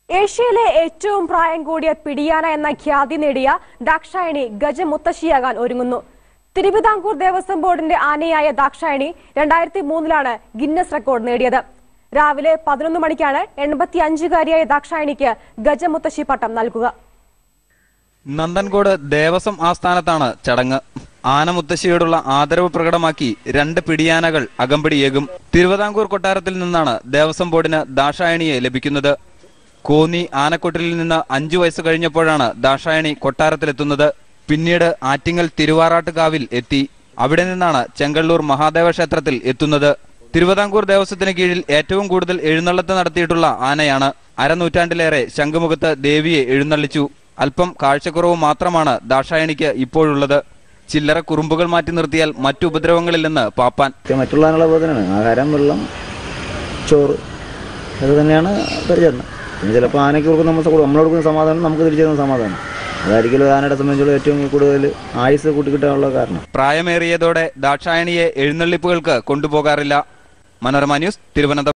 ഏഷ്യയിലെ ഏറ്റവും പ്രായം കൂടിയ പിടിയാന എന്ന ഖ്യാതി നേടിയ ദാക്ഷായണി ഗജമുത്തശ്ശിയാകാൻ ഒരുങ്ങുന്നു തിരുവിതാംകൂർ ദേവസ്വം ബോർഡിന്റെ ആനയായ ദാക്ഷായണി രണ്ടായിരത്തി മൂന്നിലാണ് ഗിന്നസ് റെക്കോർഡ് നേടിയത് രാവിലെ പതിനൊന്ന് മണിക്കാണ് എൺപത്തി അഞ്ചുകാരിയായ ദാക്ഷായണിക്ക് ഗജമുത്തശ്ശി പട്ടം നൽകുക നന്ദൻകോട് ദേവസ്വം ആസ്ഥാനത്താണ് ചടങ്ങ് ആനമുത്തശ്ശിയോടുള്ള ആദരവ് പ്രകടമാക്കി രണ്ട് പിടിയാനകൾ അകമ്പടിയേകും തിരുവിതാംകൂർ കൊട്ടാരത്തിൽ നിന്നാണ് ദേവസ്വം ബോർഡിന് ദാക്ഷായണിയെ ലഭിക്കുന്നത് കോന്നി ആനക്കൊട്ടിലിൽ നിന്ന് അഞ്ചു വയസ്സ് കഴിഞ്ഞപ്പോഴാണ് ദാക്ഷായണി കൊട്ടാരത്തിലെത്തുന്നത് പിന്നീട് ആറ്റിങ്ങൽ തിരുവാറാട്ടുകാവിൽ എത്തി അവിടെ നിന്നാണ് ചെങ്കള്ളൂർ മഹാദേവ ക്ഷേത്രത്തിൽ എത്തുന്നത് തിരുവിതാംകൂർ ദേവസ്വത്തിന് കീഴിൽ ഏറ്റവും കൂടുതൽ എഴുന്നള്ളത്ത് നടത്തിയിട്ടുള്ള ആനയാണ് അരനൂറ്റാണ്ടിലേറെ ശംഖുമുഖത്ത് ദേവിയെ എഴുന്നള്ളിച്ചു അല്പം കാഴ്ചക്കുറവ് മാത്രമാണ് ദാക്ഷായണിക്ക് ഇപ്പോഴുള്ളത് ചില്ലറ കുറുമ്പുകൾ മാറ്റി നിർത്തിയാൽ മറ്റു ഉപദ്രവങ്ങളില്ലെന്ന് പാപ്പാൻ ഒക്കെ മറ്റുള്ള ആനുള്ള പോലെ തന്നെയാണ് ആഹാരം വെള്ളം ചോറ് ഇത് തന്നെയാണ് പരിചരണം പിന്നെ ചിലപ്പോൾ ആനയ്ക്ക് കൊടുക്കുന്ന നമ്മൾ നമ്മൾ കൊടുക്കുന്ന സമാധാനം നമുക്ക് തിരിച്ചു തരുന്ന സമാധാനം അതായിരിക്കും ഒരു ആനയുടെ സംബന്ധിച്ചുള്ള ഏറ്റവും കൂടുതൽ ആയുസ് കൂട്ടിക്കിട്ടാനുള്ള കാരണം പ്രായമേറിയതോടെ ദാക്ഷായണിയെ എഴുന്നള്ളിപ്പുകൾക്ക് കൊണ്ടുപോകാറില്ല മനോരമ ന്യൂസ് തിരുവനന്തപുരം